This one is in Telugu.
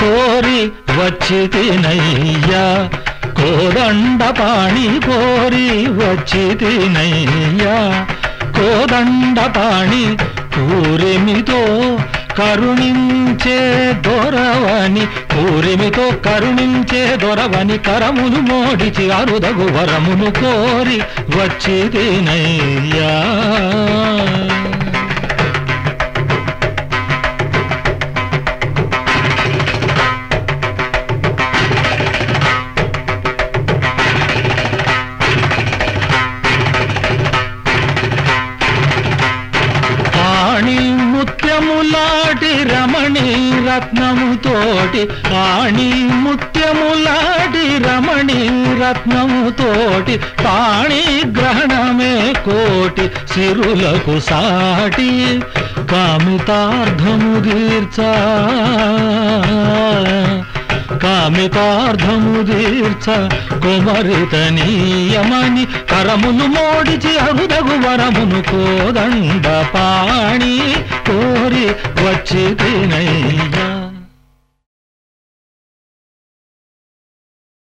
కోరి వచ్చి తినయ్యా కోదండ పాణి కోరి వచ్చి తినయ్యా కోదండ పాణి పూరిమితో కరుణించే దొరవని పూరిమితో కరుణించే దొరవని కరమును మోడిచి అరుదగు వరమును కోరి వచ్చి తినయ్యా ఆణి ముత్యములాటి రమణి రత్నముతోటి ఆణి ముత్యములాటి రమణి రత్నముతోటి పాణి గ్రహణమే కోటి సిరులకు సాటి కామితార్థము తీర్చా కామితార్థము తీర్చ కుమరితనీయమని కరమును మోడిచి అరుదగు వరమును కోదండ పాణి కోరి వచ్చి తినయ్యా